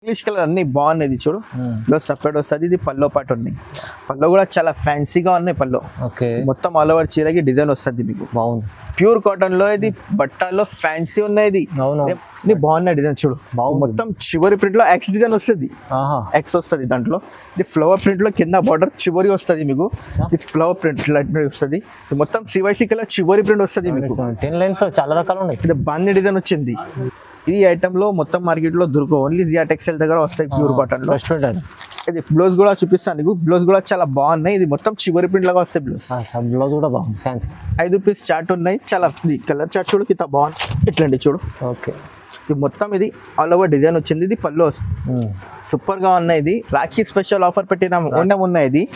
English colour అన్ని బాగున్నాయి ఇది చూడు లో సపరేట్ వస్తుంది ఇది పల్లో పాటు ఉన్నాయి పల్లో కూడా చాలా ఫ్యాన్సీగా ఉన్నాయి పల్లో ఓకే మొత్తం ఆల్ ఓవర్ చీరకి డిజైన్ వస్తుంది మీకు బాగుంది ప్యూర్ కాటన్ లో ఇది బట్టల్లో ఫ్యాన్సీ ఉన్నాయి ఇది అవును ఇది బాగున్నాయి డిజైన్ చూడు బాగుంది. మొత్తం చివరి ప్రింట్ లో ఎక్స్ డిజైన్ వస్తుంది ఆహా ఎక్స్ వస్తుంది దాంట్లో ఇది ఫ్లవర్ ప్రింట్ లో కింద బార్డర్ చివరి వస్తుంది మీకు ఇది ఫ్లవర్ ప్రింట్ వస్తుంది ఇది మొత్తం సివైసీ కలర్ చివరి ప్రింట్ వస్తుంది మీకు టెన్ లైన్స్ లో చాలా రకాలు ఉన్నాయి ఇది బాంది డిజైన్ వచ్చింది ఈ ఐటమ్ లో మొత్తం మార్కెట్ లో దొరకవు ఓన్లీ జియా టెక్స్టైల్ దగ్గర వస్తాయి ప్యూర్ కాటన్ లో రెస్టారెంట్ అది ఇది బ్లౌజ్ కూడా చూపిస్తాను నీకు బ్లౌజ్ కూడా చాలా బాగున్నాయి ఇది మొత్తం చివరి ప్రింట్ లాగా వస్తాయి బ్లౌజ్ బ్లౌజ్ కూడా బాగుంది ఫ్యాన్సీ ఐదు పీస్ చార్ట్ ఉన్నాయి చాలా కలర్ చార్ట్ చూడు కింద బాగుంది ఇట్లాంటి చూడు ఓకే ఇది మొత్తం ఇది ఆల్ ఓవర్ డిజైన్ వచ్చింది ఇది పళ్ళు వస్తుంది సూపర్ గా ఉన్నాయి ఇది రాఖీ స్పెషల్ ఆఫర్ పెట్టిన ఉండం ఉన్నాయి ఇది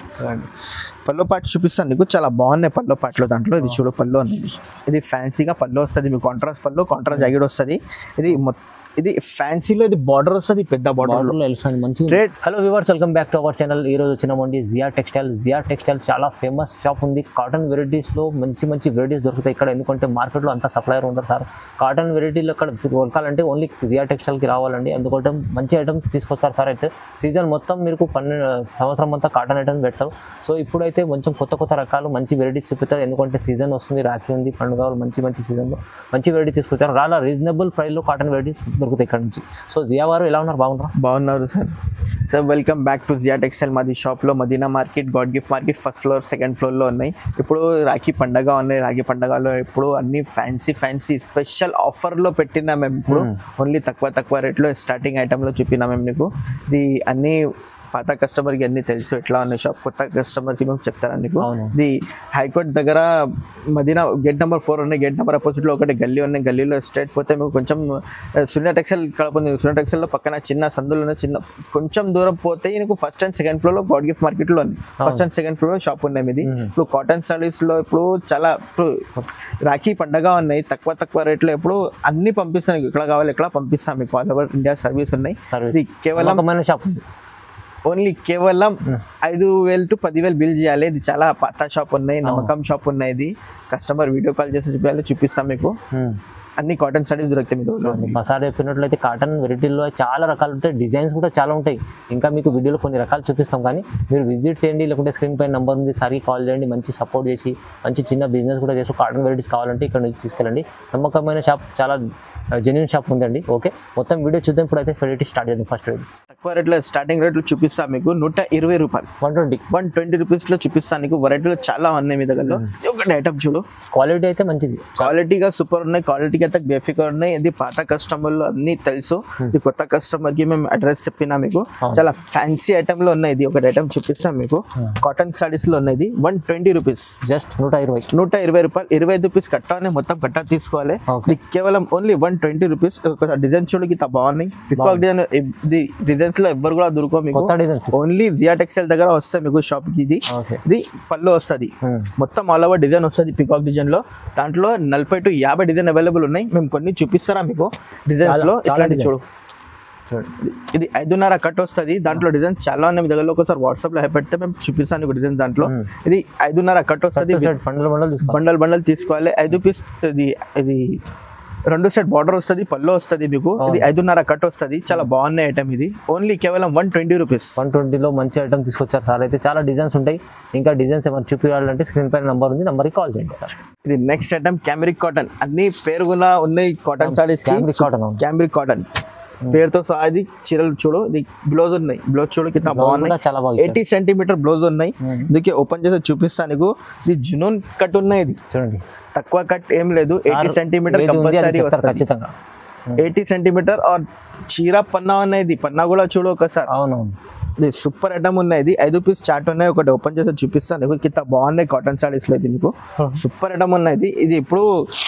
పల్లో పాటు చూపిస్తాను నీకు చాలా బాగున్నాయి పల్లో పాటలో దాంట్లో ఇది చూడు పల్లో అనేది ఇది ఫ్యాన్సీగా పల్లో వస్తుంది మీకు కాంట్రాస్ట్ పల్లో కాంట్రాస్ట్ జాకెట్ వస్తుంది ఇది మొ- ఇది ఫ్యాన్సీలో ఇది బార్డర్ వస్తుంది పెద్ద బార్డర్ బార్డర్లో ఎలిఫెంట్ మంచి Red. Hello viewers welcome back to our channel ఈ రోజు వచ్చినామండి జియా టెక్స్టైల్ జియా టెక్స్టైల్ చాలా ఫేమస్ షాప్ ఉంది కాటన్ వెరైటీస్లో మంచి మంచి వెరైటీస్ దొరుకుతాయి ఇక్కడ ఎందుకంటే మార్కెట్లో అంత సప్లయర్ ఉంటారు సార్ కాటన్ వెరైటీలో ఇక్కడ దొరకాలంటే ఓన్లీ జియా టెక్స్టైల్కి రావాలండి అందుకోవటం మంచి ఐటమ్స్ తీసుకొస్తారు సార్ అయితే సీజన్ మొత్తం మీకు పన్నెండు సంవత్సరం అంతా కాటన్ ఐటమ్స్ పెడతారు సో ఇప్పుడైతే కొంచెం కొత్త కొత్త రకాలు మంచి వెరైటీస్ చూపుతారు ఎందుకంటే సీజన్ వస్తుంది రాఖీ ఉంది పండుగ మంచి మంచి సీజన్లో మంచి వెరైటీ తీసుకొచ్చారు చాలా రీజనబుల్ ప్రైస్లో కాటన్ వెరైటీస్ దొరుకుతాయి ఇక్కడ నుంచి సో జియా వారు ఎలా ఉన్నారు బాగున్నారా బాగున్నారు sir sir welcome back to Zia textile మాది షాప్లో Madina market god gift market first floor second ఫ్లోర్లో ఉన్నాయి ఇప్పుడు రాఖీ పండగ ఉన్నాయి రాఖీ పండగలో ఇప్పుడు అన్ని ఫ్యాన్సీ ఫ్యాన్సీ స్పెషల్ ఆఫర్లో పెట్టినా మేము ఇప్పుడు ఓన్లీ తక్కువ తక్కువ రేట్లో స్టార్టింగ్ ఐటెంలో చూపినా మేము నీకు ఇది అన్ని పాత కస్టమర్కి అన్ని తెలుసు ఎట్లా ఉన్నాయి షాప్ కొత్త కస్టమర్కి మేము చెప్తారా నీకు అవును. ఇది హైకోర్ట్ దగ్గర మదీనా గేట్ నెంబర్ ఫోర్ ఉన్నాయి గేట్ నెంబర్ అపోజిట్లో ఒకటి గల్లీ ఉన్నాయి గల్లీలో స్ట్రైట్ పోతే మీకు కొంచెం ఆ, సునియా టెక్స్టైల్ కడప ఉంది సునియా టెక్స్టైల్లో పక్కన చిన్న సందులో ఉన్న చిన్న కొంచెం దూరం పోతే నీకు ఫస్ట్ అండ్ సెకండ్ ఫ్లోర్లో గాడ్ గిఫ్ట్ మార్కెట్లో ఉంది first and second floor shop ఉన్నాయి మీది ఇప్పుడు కాటన్ సారీస్లో ఇప్పుడు చాలా ఇప్పుడు రాఖీ పండగ ఉన్నాయి తక్కువ తక్కువ రేట్లో ఇప్పుడు అన్ని పంపిస్తాను ఇక్కడ కావాలి ఇక్కడ పంపిస్తాం మీకు ఆల్ ఓవర్ ఇండియా సర్వీస్ ఉన్నాయి సర్వీస్ ఇది కేవలం నమ్మకమైన షాప్ ఉంది ఓన్లీ కేవలం ఐదు వేలు టు పదివేలు బిల్ చేయాలి ఇది చాలా పాత షాప్ ఉన్నాయి నమ్మకం షాప్ ఉన్నాయి ఇది కస్టమర్ వీడియో కాల్ చేసి చూపించాలి చూపిస్తాం మీకు అన్ని కాటన్ సారీస్ దొరుకుతాయి మీ దగ్గర మసాలా చెప్పినట్లయితే కాటన్ వెరైటీలో చాలా రకాలు ఉంటాయి డిజైన్స్ కూడా చాలా ఉంటాయి ఇంకా మీకు వీడియోలో కొన్ని రకాలు చూపిస్తాం కానీ మీరు విజిట్ చేయండి లేకుంటే స్క్రీన్ పైన నెంబర్ ఉంది సారీ కాల్ చేయండి మంచి సపోర్ట్ చేసి మంచి చిన్న బిజినెస్ కూడా చేసి కాటన్ వెరైటీస్ కావాలంటే ఇక్కడ నుంచి తీసుకెళ్ళండి నమ్మకమైన షాప్ చాలా జెన్యున్ షాప్ ఉందండి ఓకే మొత్తం వీడియో చూద్దాం ఇప్పుడు అయితే వెరైటీ స్టార్ట్ చేద్దాం ఫస్ట్ వెరైటీ తక్కువ రేట్లో స్టార్టింగ్ రేట్లు చూపిస్తాం మీకు నూట ఇరవై రూపాయలు వన్ ట్వంటీ వన్ ట్వంటీ రూపీస్లో చూపిస్తాను నీకు వెరైటీలు చాలా ఉన్నాయి మీ దగ్గర ఇది ఒకటి ఐటమ్ చూడు క్వాలిటీ అయితే మంచిది క్వాలిటీగా సూపర్ ఉన్నాయి క్వాలిటీకి అయితే బేఫికర్ ఉన్నాయి ఇది పాత కస్టమర్లు అన్ని తెలుసు ఇది కొత్త కస్టమర్ కి మేము అడ్రస్ చెప్పినా మీకు చాలా ఫ్యాన్సీ ఐటమ్ లో ఉన్నాయి ఇది ఒకటి ఐటమ్ చూపిస్తాం మీకు కాటన్ సారీస్ లో ఉన్నాయి ఇది వన్ ట్వంటీ రూపీస్ జస్ట్ నూట ఇరవై నూట ఇరవై రూపాయలు ఇరవై ఐదు రూపీస్ కట్టాలి మొత్తం కట్ట తీసుకోవాలి Okay. ఇది కేవలం ఓన్లీ వన్ ట్వంటీ రూపీస్ ఒక డిజైన్ చూడకి ఇంత బాగున్నాయి పికాక్ డిజైన్ ఇది డిజైన్స్ లో ఎవ్వరు కూడా దొరకవు మీకు కొత్త డిజైన్స్ ఓన్లీ జియా టెక్స్టైల్ దగ్గర వస్తాయి మీకు షాప్ కి ఇది ఓకే ఇది పళ్ళు వస్తుంది మొత్తం ఆల్ ఓవర్ డిజైన్ వస్తుంది పికాక్ డిజైన్ లో దాంట్లో నలభై టు యాభై డిజైన్ అవైలబుల్ ఉన్నాయి మేము కొన్ని చూపిస్తారా మీకు డిజైన్స్ లో చాలా ఇట్లాంటి చూడు designs. చూడండి ఇది ఐదున్నర కట్ వస్తుంది దాంట్లో డిజైన్స్ చాలా ఉన్నాయి మీ దగ్గర ఒకసారి వాట్సాప్ లో పెడితే మేము చూపిస్తాను మీకు డిజైన్ దాంట్లో ఇది ఐదున్నర కట్ వస్తుంది సెట్ బండల్ బండల్ తీసుకో బండల్ బండల్ తీసుకోవాలి ఐదు పీస్ ఇది ఇది రెండు సెట్ బార్డర్ వస్తుంది పళ్ళు వస్తుంది మీకు ఇది ఐదున్నర కట్ వస్తుంది చాలా బాగున్నాయి ఐటమ్ ఇది ఓన్లీ కేవలం వన్ ట్వంటీ రూపీస్ వన్ ట్వంటీలో మంచి ఐటమ్ తీసుకొచ్చారు సార్ అయితే చాలా డిజైన్స్ ఉంటాయి ఇంకా డిజైన్స్ ఏమైనా చూపించాలంటే స్క్రీన్ పైన నంబర్ ఉంది నంబర్కి కాల్ చేయండి సార్ ఇది నెక్స్ట్ ఐటమ్ క్యామరిక్ కాటన్ అన్ని పేరుగున ఉన్నాయి కాటన్ సారీస్ క్యామ్రిక్ కాటన్ అవును. క్యామరిక్ కాటన్ పేరుతో సహా ఇది చీరలు చూడు ఇది బ్లౌజ్ ఉన్నాయి బ్లౌజ్ చూడు కింద కూడా బాగున్నాయి చాలా బాగా ఇచ్చారు. ఎయిటీ సెంటీమీటర్ బ్లౌజ్ ఉన్నాయి ఇందుకే ఓపెన్ చేసి చూపిస్తాను నీకు ఇది జునూన్ కట్ ఉన్నాయి ఇది చూడండి తక్కువ కట్ ఏం లేదు ఎయిటీ సెంటీమీటర్ ఏది ఉంది అది కంపల్సరీ చెప్తారు వస్తుంది ఖచ్చితంగా ఎయిటీ సెంటీమీటర్ ఆర్ చీర పన్నా ఉన్నాయి ఇది పన్నా కూడా చూడు ఒకసారి అవునవును ఇది సూపర్ ఐటమ్ ఉన్నాయి ఇది ఐదు పీస్ చాట్ ఉన్నాయి ఒకటి ఓపెన్ చేసి చూపిస్తాను నీకు కింద బాగున్నాయి కాటన్ సారీస్ లో ఇది నీకు సూపర్ ఐటమ్ ఉన్నాయి ఇది ఇది ఇప్పుడు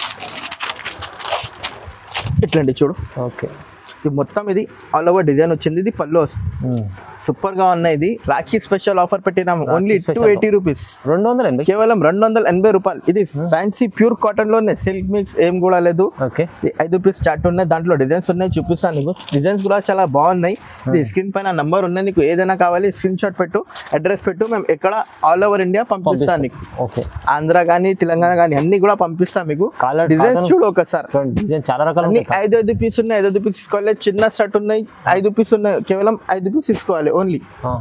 ఇట్లాంటి చూడు ఓకే ఇది మొత్తం ఇది ఆల్ ఓవర్ డిజైన్ వచ్చింది ఇది పళ్ళు వస్తుంది సూపర్ గా ఉన్నాయి ఇది రాఖీ స్పెషల్ ఆఫర్ పెట్టినాము only two special eighty rupees రెండు వందలు ఎనభై కేవలం రెండు వందల ఎనభై రూపాయలు ఇది ఫ్యాన్సీ ప్యూర్ కాటన్ లోనే సిల్క్ మిక్స్ ఏం కూడా లేదు ఓకే ఇది ఐదు పీస్ చార్ట్ ఉన్నాయి దాంట్లో డిజైన్స్ ఉన్నాయి చూపిస్తాను నీకు డిజైన్స్ కూడా చాలా బాగున్నాయి ఇది స్క్రీన్ పైన నంబర్ ఉన్నాయి నీకు ఏదైనా కావాలి స్క్రీన్ షాట్ పెట్టు అడ్రస్ పెట్టు మేము ఎక్కడ ఆల్ ఓవర్ ఇండియా పంపిస్తాను నీకు ఓకే ఆంధ్ర కానీ తెలంగాణ కానీ అన్ని కూడా పంపిస్తాం మీకు Colour డిజైన్స్ cotton- చూడు ఒకసారి చూడండి డిజైన్ చాలా రకాలు అన్ని ఉంటాయి ఐదు ఐదు పీస్ ఉన్నాయి ఐదు ఐదు పీస్ తీసుకోవాలి చిన్న షర్ట్ ఉన్నాయి ఐదు పీస్ ఉన్నాయి కేవలం ఐదు పీస్ తీసుకోవాలి ఓన్లీ ఆ,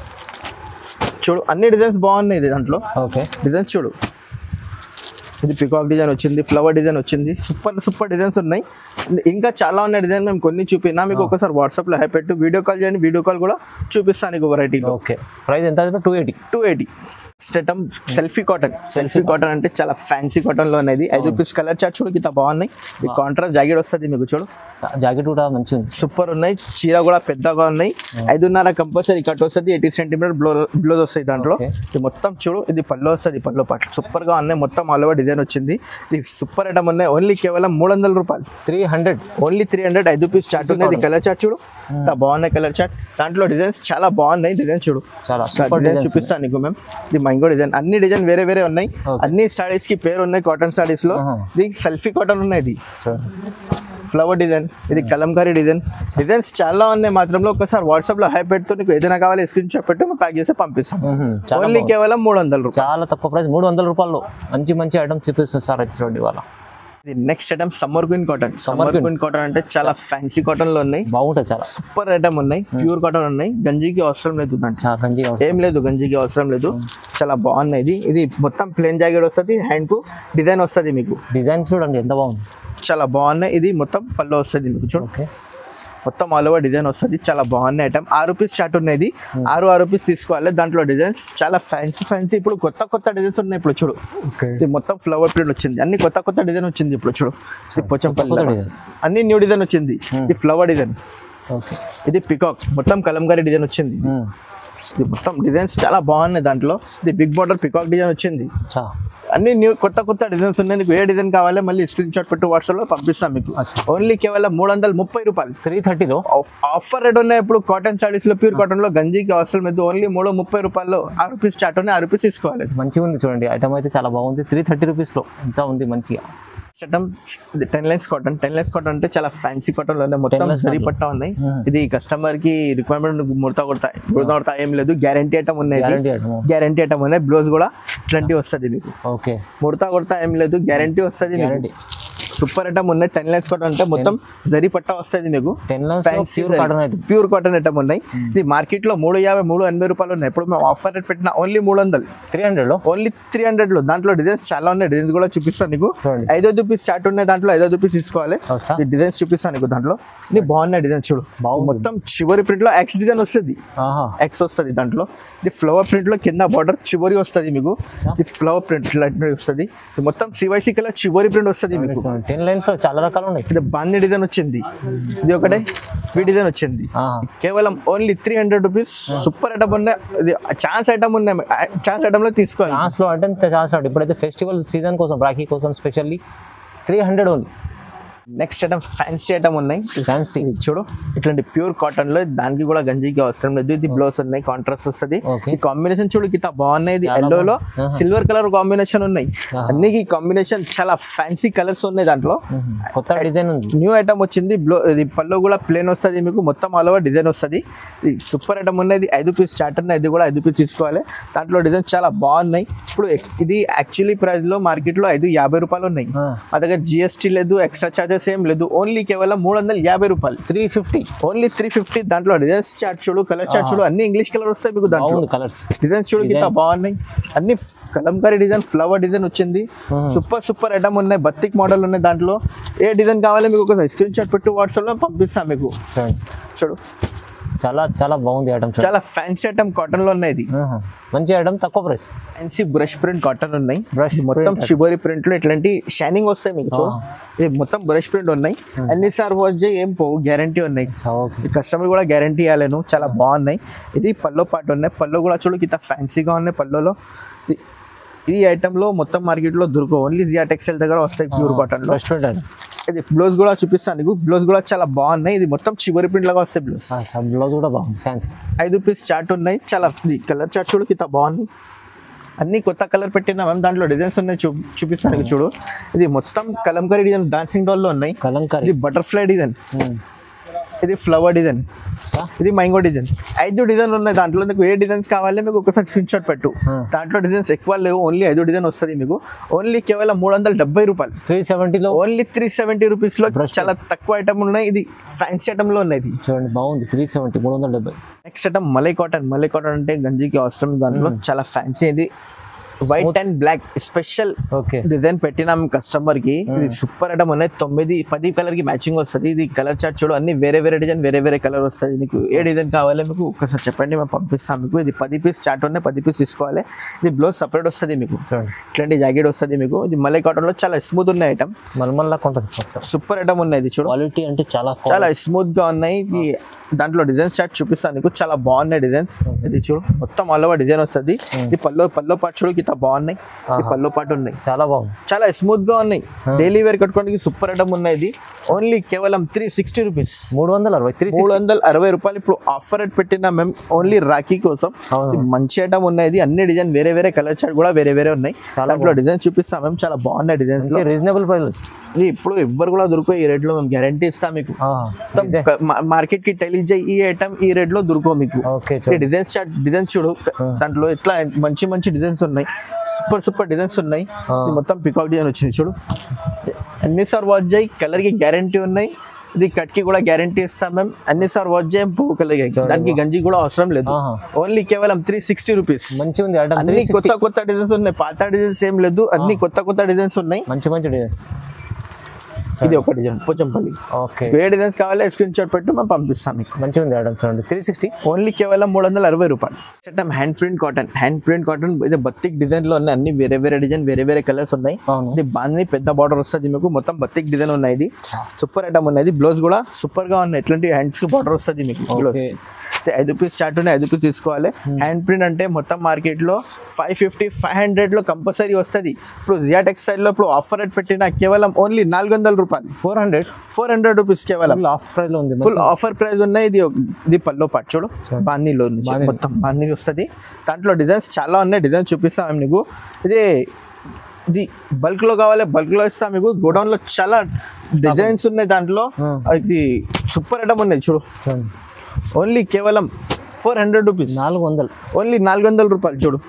చూడు అన్ని డిజైన్స్ బాగున్నాయి ఇది దాంట్లో ఓకే డిజైన్స్ చూడు ఇది పికాక్ డిజైన్ వచ్చింది ఫ్లవర్ డిజైన్ వచ్చింది సూపర్ సూపర్ డిజైన్స్ ఉన్నాయి ఇంకా చాలా ఉన్నాయి డిజైన్ మేము కొన్ని చూపినా మీకు ఒకసారి వాట్సాప్లో హై పెట్టు వీడియో కాల్ చేయండి వీడియో కాల్ కూడా చూపిస్తాను నీకు వెరైటీలో ఓకే ప్రైస్ ఎంత టూ ఎయిటీ టూ ఎయిటీ స్టెటమ్ సెల్ఫీ కాటన్ సెల్ఫీ కాటన్ అంటే చాలా ఫ్యాన్సీ కాటన్ లో అనేది ఐదు పీస్ కలర్ చార్ట్ చూడు ఇంత బాగున్నాయి ఈ కాంట్రాస్ట్ జాకెట్ వస్తుంది మీకు చూడు జాకెట్ కూడా మంచిగా ఉంది సూపర్ ఉన్నాయి చీర కూడా పెద్దగా ఉన్నాయి ఐదున్నర కంపల్సరీ కట్ వస్తుంది ఎయిటీ సెంటీమీటర్ బ్లో బ్లౌజ్ వస్తాయి దాంట్లో Okay. ఇది మొత్తం చూడు ఇది పళ్ళు వస్తుంది పళ్ళు పట్లు సూపర్ గా ఉన్నాయి మొత్తం ఆల్ ఓవర్ డిజైన్ వచ్చింది ఇది సూపర్ ఐటమ్ ఉన్నాయి ఓన్లీ కేవలం మూడు వందల రూపాయలు three hundred only three hundred ఐదు పీస్ చార్ట్ ఉన్నాయి ఇది కలర్ చార్ట్ చూడు ఇంత బాగున్నాయి కలర్ చార్ట్ దాంట్లో డిజైన్స్ చాలా బాగున్నాయి డిజైన్ చూడు చాలా సూపర్ డిజైన్ డిజైన్స్ చూపిస్తాను నీకు మ్యామ్ ఇది మైంగో డిజైన్ అన్ని డిజైన్ వేరే వేరే ఉన్నాయి Okay. అన్ని సారీస్ కి పేరు ఉన్నాయి కాటన్ సారీస్ లో ఆహా. ఇది సెల్ఫీ కాటన్ ఉన్నాయి ఇది ఫ్లవర్ డిజైన్ ఇది కలంకారీ డిజైన్ డిజైన్స్ చాలా ఉన్నాయి మాత్రంలో ఒకసారి వాట్సాప్ లో హై పెడుతూ నీకు ఏదైనా కావాలి స్క్రీన్ షాట్ పెట్టి మేము ప్యాక్ చేసి పంపిస్తాం చాలా ఓన్లీ కేవలం మూడు వందల రూపాయలు చాలా తక్కువ ప్రైస్ మూడు వందల రూపాయల్లో మంచి మంచి ఐటమ్స్ చూపిస్తుంది సార్ అయితే చూడండి ఇవాళ ఇది next item summer queen cotton summer queen. Queen cotton అంటే చాలా ఫ్యాన్సీ కాటన్ లో ఉన్నాయి బాగుంటుంది చాలా సూపర్ ఐటమ్ ఉన్నాయి ప్యూర్ కాటన్ ఉన్నాయి గంజికి అవసరం లేదు దాంట్లో చాలా గంజిగా ఉంటుంది ఏం లేదు గంజికి అవసరం లేదు చాలా బాగున్నాయి ఇది ఇది మొత్తం ప్లేన్ జాకెట్ వస్తుంది హ్యాండ్ కు డిజైన్ వస్తుంది మీకు డిజైన్ చూడండి ఎంత బాగుంది చాలా బాగున్నాయి ఇది మొత్తం పళ్ళు వస్తుంది మీకు చూడు ఓకే మొత్తం ఆల్ ఓవర్ డిజైన్ వస్తుంది చాలా బాగున్నాయి ఐటమ్ ఆరు పీస్ షార్ట్ ఉన్నది ఆరు ఆరు పీస్ తీసుకోవాలి దాంట్లో డిజైన్స్ చాలా ఫ్యాన్సీ ఫ్యాన్సీ ఇప్పుడు కొత్త కొత్త డిజైన్స్ ఉన్నాయి ఇప్పుడు చూడు ఓకే ఇది మొత్తం ఫ్లవర్ ప్రింట్ వచ్చింది అన్ని కొత్త కొత్త డిజైన్ వచ్చింది ఇప్పుడు చూడు ఇది పోచంపల్లి కొత్త లాగా. designs. అన్ని న్యూ డిజైన్ వచ్చింది ఇది ఫ్లవర్ డిజైన్ ఓకే ఇది పికాక్ మొత్తం కలంకారీ డిజైన్ వచ్చింది ఇది మొత్తం డిజైన్స్ చాలా బాగున్నాయి దాంట్లో ఇది బిగ్ బార్డర్ పికాక్ డిజైన్ వచ్చింది చా అన్ని న్యూ కొత్త కొత్త డిజైన్స్ ఉన్నాయి నీకు ఏ డిజైన్ కావాలి మళ్ళీ స్క్రీన్ షాట్ పెట్టి వాట్సాప్ లో పంపిస్తాం మీకు ఓన్లీ కేవలం మూడు వందల ముప్పై రూపాయలు త్రీ థర్టీలో ఆఫ్- ఆఫర్ రేట్ ఉన్నాయి ఇప్పుడు కాటన్ సారీస్ లో ప్యూర్ కాటన్ లో గంజికి అవసరం లేదు ఓన్లీ మూడు ముప్పై రూపాయలు ఆరు రూపీస్ స్టార్ట్ ఉన్నాయి ఆరు రూపీస్ తీసుకోవాలి మంచిగా ఉంది చూడండి ఐటమ్ అయితే చాలా బాగుంది త్రీ థర్టీ రూపీస్లో ఎంత ఉంది మంచిగా చట్టం ten lines cotton ten lines cotton అంటే చాలా ఫ్యాన్సీ కాటన్ లో ఉన్నాయి మొత్తం lines సరి దాంట్లో. పట్టా ఉన్నాయి Hmm. ఇది కస్టమర్ కి రిక్వైర్మెంట్ ముడతా కొడతా ముడతా కొడతా ఏం లేదు గ్యారంటీ ఐటమ్ ఉన్నాయి గ్యారంటీ ఐటమ్ గ్యారంటీ ఐటమ్ ఉన్నాయి బ్లౌజ్ కూడా ఇట్లాంటివి వస్తుంది మీకు ఓకే ముడతా కొడతా ఏం లేదు గ్యారంటీ వస్తుంది మీకు గ్యారంటీ సూపర్ ఐటమ్ ఉన్నాయి టెన్ లైన్స్ కాటన్ అంటే మొత్తం జరి పట్టా వస్తుంది మీకు ten lines pure cotton item pure cotton item ఉన్నాయి ఇది మార్కెట్ లో మూడు యాభై మూడు ఎనభై రూపాయలు ఉన్నాయి ఇప్పుడు మేము ఆఫర్ రేట్ పెట్టిన ఓన్లీ మూడు వందలు త్రీ హండ్రెడ్లో ఓన్లీ త్రీ హండ్రెడ్ లో దాంట్లో డిజైన్స్ చాలా ఉన్నాయి డిజైన్స్ కూడా చూపిస్తాను నీకు చూడండి. ఐదో రూపీస్ స్టార్ట్ ఉన్నాయి దాంట్లో ఐదో రూపీస్ తీసుకోవాలి వచ్చా? ఈ డిజైన్స్ చూపిస్తాను నీకు దాంట్లో ఇది బాగున్నాయి డిజైన్ చూడు బాగుంది. మొత్తం చివరి ప్రింట్ లో ఎక్స్ డిజైన్ వస్తుంది ఆహా ఎక్స్ వస్తుంది దాంట్లో ఇది ఫ్లవర్ ప్రింట్ లో కింద బార్డర్ చివరి వస్తుంది మీకు ఇది ఫ్లవర్ ప్రింట్ ఇలాంటివి వస్తుంది ఇది మొత్తం సివైసీ కలర్ చివరి ప్రింట్ వస్తుంది మీకు టెన్ లైన్స్లో చాలా రకాలు ఉన్నాయి ఇది బాన్ని డిజైన్ వచ్చింది ఇది ఒకటే ఈ డిజైన్ వచ్చింది ఆహా కేవలం only three hundred rupees super item ఉన్నాయి ఇది ఛాన్స్ ఐటమ్ ఉన్నాయి ఛాన్స్ ఐటమ్ లో తీసుకోవాలి ఛాన్స్లో అంటే ఇంత ఛాన్స్ రాదు. ఇప్పుడైతే ఫెస్టివల్ సీజన్ కోసం రాఖీ కోసం specially three hundred only next item fancy item ఉన్నాయి ఫ్యాన్సీ ఇది చూడు ఇట్లాంటి ప్యూర్ కాటన్ లో దానికి కూడా గంజికి అవసరం లేదు ఇది బ్లౌజ్ ఉన్నాయి కాంట్రాస్ట్ వస్తుంది Okay. ఈ కాంబినేషన్ చూడు కింద బాగున్నాయి ఇది చాలా ఎల్లో లో బాగుంది. ఆహా. సిల్వర్ కలర్ కాంబినేషన్ ఉన్నాయి ఆహా. అన్ని కాంబినేషన్ చాలా ఫ్యాన్సీ కలర్స్ ఉన్నాయి దాంట్లో కొత్త డిజైన్ ఉంది న్యూ ఐటమ్ వచ్చింది బ్లో ఇది పళ్ళు కూడా ప్లేన్ వస్తుంది మీకు మొత్తం ఆల్ ఓవర్ డిజైన్ వస్తుంది ఇది సూపర్ ఐటమ్ ఉన్నది ఐదు పీస్ స్టార్ట్ ఉన్నాయి ఇది కూడా ఐదు పీస్ తీసుకోవాలి దాంట్లో డిజైన్ చాలా బాగున్నాయి ఇప్పుడు ఎక్- ఇది యాక్చువల్లీ ప్రైస్ లో మార్కెట్ లో ఐదు యాభై రూపాయలు ఉన్నాయి ఆ. మా దగ్గర జిఎస్టీ లేదు ఎక్స్ట్రా చార్జెస్ ఏం లేదు ఓన్లీ కేవలం మూడు వందల యాభై రూపాయలు three fifty only three fifty దాంట్లో డిజైన్స్ చార్ట్ చూడు కలర్ చార్ట్ చూడు అన్ని ఇంగ్లీష్ కలర్ వస్తాయి మీకు దాంట్లో బాగుంది కలర్స్ డిజైన్స్ చూడు కింద Designs. బాగున్నాయి అన్ని కలంకారీ డిజైన్ ఫ్లవర్ డిజైన్ వచ్చింది సూపర్ సూపర్ ఐటమ్ ఉన్నాయి బత్తిక్ మోడల్ ఉన్నాయి దాంట్లో ఏ డిజైన్ కావాలి మీకు ఒక స్క్రీన్ షాట్ పెట్టి వాట్సాప్ లో పంపిస్తాం మీకు చూడండి చూడు చాలా చాలా బాగుంది ఐటమ్ చూడండి చాలా ఫ్యాన్సీ ఐటమ్ కాటన్ లో ఉన్నాయి ఇది ఆహా. మంచి ఐటమ్ తక్కువ price fancy brush print cotton ఉన్నాయి Brush ఇది మొత్తం print. చివరి ప్రింట్ లో ఇట్లాంటి షైనింగ్ వస్తాయి మీకు చూడు ఇది మొత్తం బ్రష్ ప్రింట్ ఉన్నాయి అన్ని సార్ వాష్ చేయి ఏం పోవు గ్యారంటీ ఉన్నాయి ఓకే కస్టమర్ కూడా గ్యారంటీ ఇవ్వలేను చాలా బాగున్నాయి ఇది పల్లో పాటు ఉన్నాయి పల్లో కూడా చూడు ఇంత ఫ్యాన్సీగా ఉన్నాయి పల్లోలో ఇది- ఈ ఐటెంలో మొత్తం మార్కెట్లో దొరకవు ఓన్లీ జియా టెక్స్టైల్ దగ్గర వస్తాయి ప్యూర్ కాటన్లో రెస్టారెంట్ ఐటమ్ ఇది బ్లౌజ్ కూడా చూపిస్తాను నీకు బ్లౌజ్ కూడా చాలా బాగున్నాయి ఇది మొత్తం చివరి ప్రింట్ లాగా వస్తాయి బ్లౌజ్ బ్లౌజ్ కూడా బాగుంది ఫ్యాన్సీ ఐదు పీస్ చార్ట్ ఉన్నాయి చాలా కలర్ చార్ట్ చూడు ఇంత బాగుంది అన్ని కొత్త కలర్ పెట్టినా మ్యామ్ దాంట్లో డిజైన్స్ ఉన్నాయి చూ చూపిస్తాను నీకు చూడు ఇది మొత్తం కలంకరీ డిజైన్ డాన్సింగ్ డాల్లో ఉన్నాయి కలంకారీ ఇది బటర్ఫ్లై డిజైన్ ఇది ఫ్లవర్ డిజైన్ సార్ ఇది మైంగో డిజైన్ ఐదు డిజైన్ ఉన్నాయి దాంట్లో నీకు ఏ డిజైన్స్ కావాలి మీకు ఒకసారి స్క్రీన్ షాట్ పెట్టు Hmm. దాంట్లో డిజైన్స్ ఎక్కువ లేవు ఓన్లీ ఐదు డిజైన్ వస్తుంది మీకు ఓన్లీ కేవలం మూడు వందల డెబ్బై రూపాయలు త్రీ సెవెంటీలో ఓన్లీ త్రీ సెవెంటీ రూపీస్ లో Brush చాలా తక్కువ ఐటమ్ ఉన్నాయి ఇది ఫ్యాన్సీ ఐటమ్ లో ఉన్నాయి ఇది చూడండి బాగుంది త్రీ సెవెంటీ మూడు వందల డెబ్బై next item malai cotton malai cotton అంటే గంజికి అవసరం దాంట్లో చాలా ఫ్యాన్సీ ఇది white and black special okay design పెట్టినాం కస్టమర్ కి ఇది సూపర్ ఐటమ్ ఉన్నాయి తొమ్మిది పది కలర్ కి మ్యాచింగ్ వస్తుంది ఇది కలర్ చార్ట్ చూడు అన్ని వేరే వేరే డిజైన్ వేరే వేరే కలర్ వస్తుంది నీకు ఏ డిజైన్ కావాలి మీకు ఒకసారి చెప్పండి మేము పంపిస్తాం మీకు ఇది పది పీస్ చార్ట్ ఉన్నాయి పది పీస్ తీసుకోవాలి ఇది బ్లౌజ్ సపరేట్ వస్తుంది మీకు చూడండి ఇట్లాంటి జాకెట్ వస్తుంది మీకు ఇది మలై కాటన్ లో చాలా స్మూత్ ఉన్నాయి ఐటమ్ మల్మల్లా ఉంటుంది కొంచెం సూపర్ ఐటమ్ ఉన్నాయి ఇది చూడు క్వాలిటీ అంటే చాలా చాలా స్మూత్ గా ఉన్నాయి ఇది దాంట్లో డిజైన్స్ చార్ట్ చూపిస్తాను నీకు చాలా బాగున్నాయి డిజైన్స్ ఇది చూడు మొత్తం ఆల్ ఓవర్ డిజైన్ వస్తుంది ఇది పల్లో పల్లో పాటు చూడు ఇంత బాగున్నాయి ఇది పల్లో పాటు ఉన్నాయి చాలా బాగుంది చాలా స్మూత్ గా ఉన్నాయి డైలీ వేర్ కట్టుకోవడానికి సూపర్ ఐటమ్ ఉన్నాయి ఇది ఓన్లీ కేవలం త్రీ సిక్స్టీ రూపీస్ మూడు వందల అరవై త్రీ మూడు వందల అరవై రూపాయలు ఇప్పుడు ఆఫర్ రేట్ పెట్టిన మేము ఓన్లీ రాఖీ కోసం అవును. ఇది మంచి ఐటమ్ ఉన్నాయి ఇది అన్ని డిజైన్ వేరే వేరే కలర్ చార్ట్ కూడా వేరే వేరే ఉన్నాయి చాలా దాంట్లో డిజైన్ చూపిస్తాం మేము చాలా బాగున్నాయి డిజైన్స్ లో రీజనబుల్ ప్రైస్ ఇది ఇప్పుడు ఎవ్వరు కూడా దొరికే ఈ రేట్ లో మేము గ్యారంటీ ఇస్తాం మీకు మార్కెట్ కి టెలిజ్ ఈ ఐటమ్ ఈ రేట్ లో దొరకవు మీకు ఓకే డిజైన్స్ చార్ట్ డిజైన్స్ చూడు దాంట్లో ఇట్లా మంచి మంచి డిజైన్స్ ఉన్నాయి సూపర్ సూపర్ డిజైన్స్ ఉన్నాయి ఆ. ఇది మొత్తం పికాక్ డిజైన్ వచ్చింది చూడు అన్ని సార్ వాచ్ చేయి కలర్ కి గ్యారంటీ ఉన్నాయి ఇది కట్ కి కూడా గ్యారంటీ ఇస్తాం మేము అన్ని సార్ వాచ్ చేయం పువ్వు కలర్ దానికి గంజి కూడా అవసరం లేదు ఆహా. ఓన్లీ కేవలం త్రీ సిక్స్టీ రూపీస్ మంచి ఉంది ఐటమ్ అన్ని కొత్త కొత్త డిజైన్స్ ఉన్నాయి పాత డిజైన్స్ ఏం లేదు అన్ని కొత్త కొత్త డిజైన్స్ ఉన్నాయి మంచి మంచి డిజైన్స్ ఇది ఒక డిజైన్ పోచంపల్లి ఓకే ఏ డిజైన్స్ కావాలి స్క్రీన్ షాట్ పెట్టి మేము పంపిస్తాం మీకు మంచిగా ఉంది ఐటమ్ చూడండి త్రీ సిక్స్టీ ఓన్లీ కేవలం మూడు వందల అరవై రూపాయలు చట్టం hand print cotton hand print cotton ఇది బత్తిక్ డిజైన్ లో ఉన్నాయి అన్ని వేరే వేరే డిజైన్ వేరే వేరే కలర్స్ ఉన్నాయి అవును ఇది బాగుంది పెద్ద బార్డర్ వస్తుంది మీకు మొత్తం బత్తిక్ డిజైన్ ఉన్నాయి ఇది సూపర్ ఐటమ్ ఉన్నది బ్లౌజ్ కూడా సూపర్ గా ఉన్నాయి ఎట్లాంటి హ్యాండ్స్ బార్డర్ వస్తుంది మీకు బ్లౌజ్ Okay. ఐదు పీస్ చార్ట్ ఉన్నాయి ఐదు పీస్ తీసుకోవాలి హ్యాండ్ ప్రింట్ అంటే మొత్తం మార్కెట్ లో ఫైవ్ ఫిఫ్టీ ఫైవ్ హండ్రెడ్ లో కంపల్సరీ వస్తుంది ఇప్పుడు జియా టెక్స్టైల్ లో ఇప్పుడు ఆఫర్ రేట్ పెట్టిన కేవలం ఓన్లీ నాలుగు వందల రూపాయలు four hundred four hundred rupees కేవలం ఫుల్ ఆఫ్ ప్రైస్ లో ఉంది ఫుల్ ఆఫర్ ప్రైస్ ఉన్నాయి ఇది ఇది పల్లో పాటు చూడు బాందీలో నుంచి బాందీ. మొత్తం బాందీ వస్తుంది దాంట్లో డిజైన్స్ చాలా ఉన్నాయి డిజైన్స్ చూపిస్తాం మేము నీకు ఇది ఇది బల్క్ లో కావాలి బల్క్ లో ఇస్తాం మీకు గోడౌన్ లో చాలా డిజైన్స్ ఉన్నాయి దాంట్లో Hmm. ఇది సూపర్ ఐటమ్ ఉన్నాయి చూడు చూడండి ఓన్లీ కేవలం ఫోర్ హండ్రెడ్ రూపీస్ నాలుగు వందలు ఓన్లీ నాలుగు వందల రూపాయలు చూడు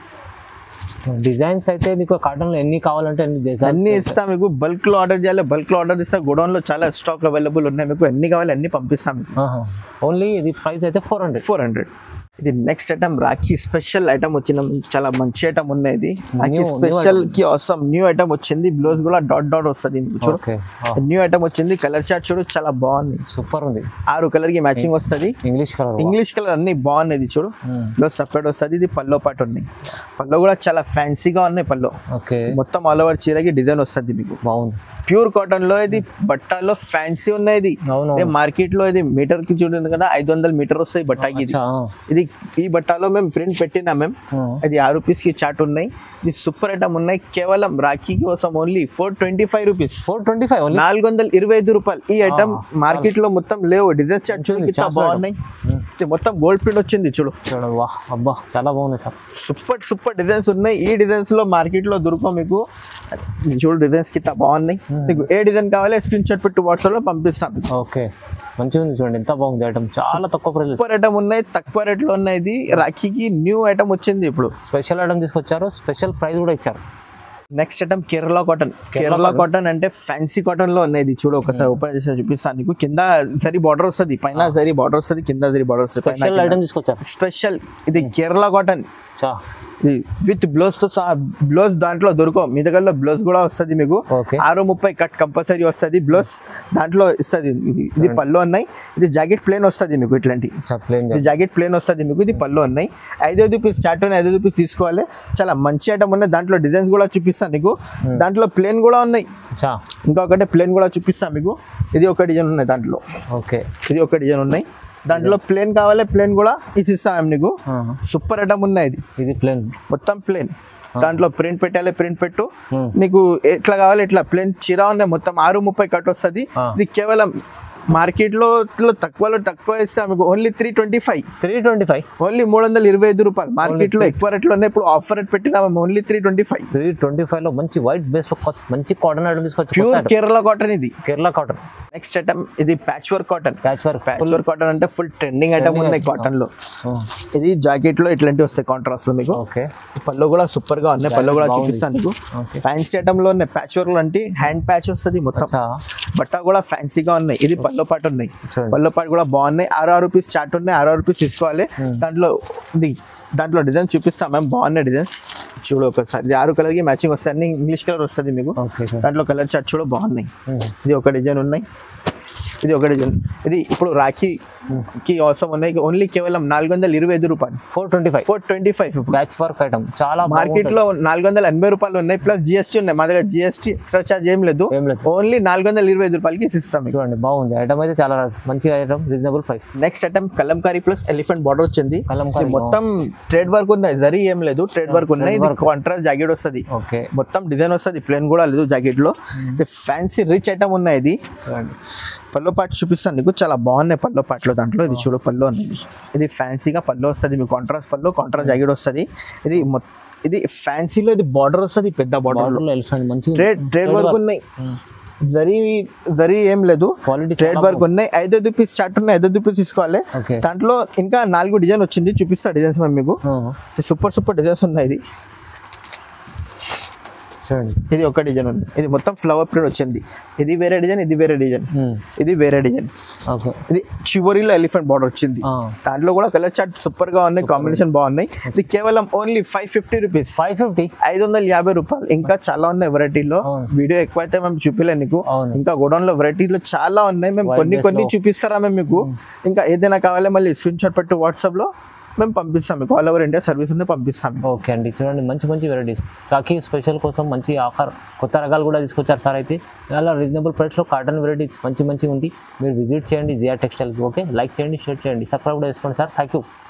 డిజైన్స్ అయితే మీకు కాటన్ లో ఎన్ని కావాలంటే అన్ని డిజైన్ అన్ని ఇస్తాం మీకు బల్క్ లో ఆర్డర్ చేయాలి బల్క్ లో ఆర్డర్ ఇస్తే గోడౌన్ లో చాలా స్టాక్ అవైలబుల్ ఉన్నాయి మీకు ఎన్ని కావాలి అన్ని పంపిస్తాం మీకు ఓన్లీ ఇది ప్రైస్ అయితే ఫోర్ హండ్రెడ్ ఫోర్ హండ్రెడ్ ఇది next item Rakhi special item వచ్చిన చాలా మంచి ఐటమ్ ఉన్నాయి ఇది రాఖీ New- new స్పెషల్ కి అవసరం న్యూ ఐటమ్ వచ్చింది బ్లౌజ్ కూడా డాట్ డాట్ వస్తుంది మీకు చూడు ఓకే న్యూ ఐటమ్ వచ్చింది కలర్ చార్ట్ చూడు చాలా బాగుంది సూపర్ ఉంది ఆరు కలర్ కి మ్యాచింగ్ వస్తుంది ఇంగ్లీష్ కలర్ ఇంగ్లీష్ కలర్ అన్ని బాగున్నాయి ఇది చూడు బ్లౌజ్ సపరేట్ వస్తుంది ఇది పల్లో పాటు ఉన్నాయి పల్లో కూడా చాలా ఫ్యాన్సీగా ఉన్నాయి పల్లో ఓకే మొత్తం ఆల్ ఓవర్ చీరకి డిజైన్ వస్తుంది మీకు బాగుంది ప్యూర్ కాటన్ లో ఇది బట్టాలో ఫ్యాన్సీ ఉన్నాయి ఇది అవును ఇదే మార్కెట్ లో ఇది మీటర్ కి చూడండి కదా ఐదు వందల మీటర్ వస్తాయి బట్టాకి ఇది అచ్చా, ఇది ఈ బట్టాలో మేము ప్రింట్ పెట్టినా మేము ఆ. అది ఆరు రూపీస్ కి చాట్ ఉన్నాయి ఇది సూపర్ ఐటమ్ ఉన్నాయి కేవలం రాఖీ కోసం only four twenty five rupees four twenty five only నాలుగు వందల ఇరవై ఐదు రూపాయలు ఈ ఐటమ్ మార్కెట్ లో మొత్తం లేవు డిజైన్ చాట్ మంచిగా ఉంది, చాలా బాగున్నాయి ఇది మొత్తం గోల్డ్ ప్రింట్ వచ్చింది చూడు చూడండి వా అబ్బా చాలా బాగుంది సార్ సూపర్ సూపర్ డిజైన్స్ ఉన్నాయి ఈ డిజైన్స్ లో మార్కెట్ లో దొరకవు మీకు ఇది చూడు డిజైన్స్ కింద బాగున్నాయి మీకు ఏ డిజైన్ కావాలి స్క్రీన్ షాట్ పెట్టి వాట్సాప్ లో పంపిస్తాం మీకు ఓకే మంచిగా ఉంది చూడండి ఎంత బాగుంది ఐటమ్ చాలా తక్కువ ప్రైస్ సూపర్ ఐటమ్ ఉన్నాయి తక్కువ రేట్ లో ఉన్నాయి ఇది రాఖీకి న్యూ ఐటమ్ వచ్చింది ఇప్పుడు స్పెషల్ ఐటమ్ తీసుకొచ్చారు స్పెషల్ ప్రైస్ కూడా ఇచ్చారు next item Kerala cotton Kerala cotton అంటే ఫ్యాన్సీ కాటన్ లో ఉన్నాయి ఇది చూడు ఒకసారి ఓపెన్ చేసి చూపిస్తాను నీకు కింద సరి బార్డర్ వస్తుంది పైన సరి బార్డర్ వస్తుంది కింద సరి బార్డర్ వస్తుంది స్పెషల్ ఐటమ్ తీసుకొచ్చారు స్పెషల్ ఇది కేరళ కాటన్ చా ఇది విత్ బ్లౌజ్ తో సహా బ్లౌజ్ దాంట్లో దొరకవు మీ దగ్గర బ్లౌజ్ కూడా వస్తుంది మీకు ఓకే ఆరు ముప్పై కట్ కంపల్సరీ వస్తుంది బ్లౌజ్ దాంట్లో ఇస్తుంది ఇది ఇది పళ్ళు ఉన్నాయి ఇది జాకెట్ ప్లేన్ వస్తుంది మీకు ఇట్లాంటి ప్లేన్ ఇది జాకెట్ ప్లేన్ వస్తుంది మీకు ఇది పళ్ళు ఉన్నాయి ఐదు ఐదు పీస్ చాట్ ఉన్నాయి ఐదు ఐదు పీస్ తీసుకోవాలి చాలా మంచి ఐటమ్ ఉన్నాయి దాంట్లో డిజైన్స్ కూడా చూపిస్తాను నీకు దాంట్లో ప్లేన్ కూడా ఉన్నాయి చా ఇంకొకటి ప్లేన్ కూడా చూపిస్తాను మీకు ఇది ఒక డిజైన్ ఉన్నాయి దాంట్లో ఓకే ఇది ఒక డిజైన్ ఉన్నాయి దాంట్లో ప్లేన్ కావాలి ప్లేన్ కూడా ఇస్తాం నీకు సూపర్ ఐటమ్ ఉన్నాయి ఇది ఇది ప్లేన్ మొత్తం ప్లేన్ దాంట్లో ప్రింట్ పెట్టాలి ప్రింట్ పెట్టు Hmm. నీకు ఎట్లా కావాలి ఇట్లా ప్లేన్ చీర ఉంది మొత్తం ఆరు ముప్పై కట్ వస్తుంది Ah. ఇది కేవలం మార్కెట్లో ఇట్లా తక్కువలో తక్కువ ఇస్తాం మీకు only three twenty five three twenty five only మూడు వందల ఇరవై ఐదు రూపాయలు మార్కెట్లో ఎక్కువ రేట్లో ఉన్నాయి ఇప్పుడు ఆఫర్ రేట్ పెట్టినా only three twenty five three twenty five లో మంచి వైట్ బేస్ లో కొత్త- మంచి కాటన్ ఐటమ్ తీసుకొచ్చి ప్యూర్ కేరళ కాటన్ ఇది కేరళ కాటన్ నెక్స్ట్ ఐటమ్ ఇది patch work cotton patch work patch work cotton అంటే ఫుల్ ట్రెండింగ్ ఐటమ్ ఉన్నాయి కాటన్ లో ఇది జాకెట్ లో ఇట్లాంటివి వస్తాయి కాంట్రాస్ట్ లో మీకు ఓకే పళ్ళు కూడా సూపర్ గా ఉన్నాయి పళ్ళు కూడా చూపిస్తాను మీకు Okay. ఫ్యాన్సీ ఐటమ్ లో ఉన్నాయి ప్యాచ్ వర్క్ అంటే హ్యాండ్ ప్యాచ్ వస్తుంది మొత్తం బట్ట కూడా ఫ్యాన్సీగా ఉన్నాయి ఇది పల్లో పాటు ఉన్నాయి చూడండి. పల్లో పాటు కూడా బాగున్నాయి ఆరు ఆరు రూపీస్ చాట్ ఉన్నాయి ఆరు ఆరు రూపీస్ తీసుకోవాలి దాంట్లో ఇది దాంట్లో డిజైన్ చూపిస్తాం మేము బాగున్నాయి డిజైన్స్ చూడు ఒకసారి ఇది ఆరు కలర్ కి మ్యాచింగ్ వస్తాయి అన్ని ఇంగ్లీష్ కలర్ వస్తుంది మీకు ఓకే సార్ దాంట్లో కలర్ చార్ట్ చూడ బాగున్నాయి ఇది ఒక డిజైన్ ఉన్నాయి ఇది ఒక డిజైన్ ఇది ఇప్పుడు రాఖీకి అవసరం ఉన్నాయి ఓన్లీ కేవలం నాలుగు వందల ఇరవై ఐదు రూపాయలు four twenty five four twenty five ఇప్పుడు ప్యాచ్ వర్క్ ఐటమ్ చాలా మార్కెట్ లో నాలుగు వందల ఎనభై రూపాయలు ఉన్నాయి ప్లస్ జిఎస్టీ ఉన్నాయి మా దగ్గర జిఎస్టీ ఎక్స్ట్రా చార్జ్ ఏం లేదు ఏం లేదు. ఓన్లీ నాలుగు వందల ఇరవై ఐదు రూపాయలకి ఇస్తాం మీకు చూడండి బాగుంది ఐటమ్ అయితే చాలా మంచి item reasonable price next item kalamkari plus elephant border వచ్చింది కలంకారీ, ఇది మొత్తం ట్రేడ్ వర్క్ ఉన్నాయి జరీ ఏం లేదు ట్రేడ్ వర్క్ ఉన్నాయి ఇది కాంట్రాస్ట్ జాకెట్ వస్తుంది ఓకే మొత్తం డిజైన్ వస్తుంది ప్లేన్ కూడా లేదు జాకెట్ లో ఇది ఫ్యాన్సీ రిచ్ ఐటమ్ ఉన్నాయి ఇది చూడండి పల్లో పాటు చూపిస్తాను నీకు చాలా బాగున్నాయి పల్లో పాటలో దాంట్లో ఇది చూడు పల్లో అనేది ఇది ఫ్యాన్సీగా పల్లో వస్తుంది మీకు కాంట్రాస్ట్ పల్లో కాంట్రాస్ట్ జాకెట్ వస్తుంది ఇది మొత్తం ఇది ఫ్యాన్సీలో ఇది బార్డర్ వస్తుంది పెద్ద బార్డర్ బార్డర్ ఎలిఫెంట్ మంచి ట్రేడ్ ట్రేడ్ వర్క్ ఉన్నాయి జరీ జరీ ఏం లేదు క్వాలిటీ ట్రేడ్ వర్క్ ఉన్నాయి ఐదు ఐదు పీస్ చార్ట్ ఉన్నాయి ఐదు ఐదు పీస్ తీసుకోవాలి ఓకే దాంట్లో ఇంకా నాలుగు డిజైన్ వచ్చింది చూపిస్తా డిజైన్స్ మేము మీకు సూపర్ సూపర్ డిజైన్స్ ఉన్నాయి ఇది చూడండి ఇది ఒక డిజైన్ ఉంది ఇది మొత్తం ఫ్లవర్ ప్రింట్ వచ్చింది ఇది వేరే డిజైన్ ఇది వేరే డిజైన్ ఇది వేరే డిజైన్ ఓకే ఇది చివరిలో ఎలిఫెంట్ బార్డర్ వచ్చింది దాంట్లో కూడా కలర్ చార్ట్ సూపర్ గా ఉన్నాయి కాంబినేషన్ బాగున్నాయి ఇది కేవలం only five fifty rupees five fifty ఐదు వందల యాభై రూపాయలు ఇంకా చాలా ఉన్నాయి వెరైటీలో అవును. వీడియో ఎక్కువ అయితే మేము చూపిలే నీకు అవును. ఇంకా గోడౌన్ లో వెరైటీలో చాలా ఉన్నాయి మేము కొన్ని base కొన్ని లో. చూపిస్తారా మేము మీకు ఇంకా ఏదైనా కావాలి మళ్ళీ స్క్రీన్ షాట్ పెట్టి వాట్సాప్ లో మేము పంపిస్తాం మీకు ఆల్ ఓవర్ ఇండియా సర్వీస్ ఉంది పంపిస్తాం మీకు. ఓకే అండి చూడండి మంచి మంచి వెరైటీస్ స్టాకీ స్పెషల్ కోసం మంచి ఆఫర్ కొత్త రకాలు కూడా తీసుకొచ్చారు సార్ అయితే అలా రీజనబుల్ ప్రైస్లో కాటన్ వెరైటీస్ మంచి మంచి ఉంది మీరు విజిట్ చేయండి జియా టెక్స్టైల్కి ఓకే లైక్ చేయండి షేర్ చేయండి సబ్స్క్రైబ్ కూడా చేసుకోండి సార్ థ్యాంక్ యూ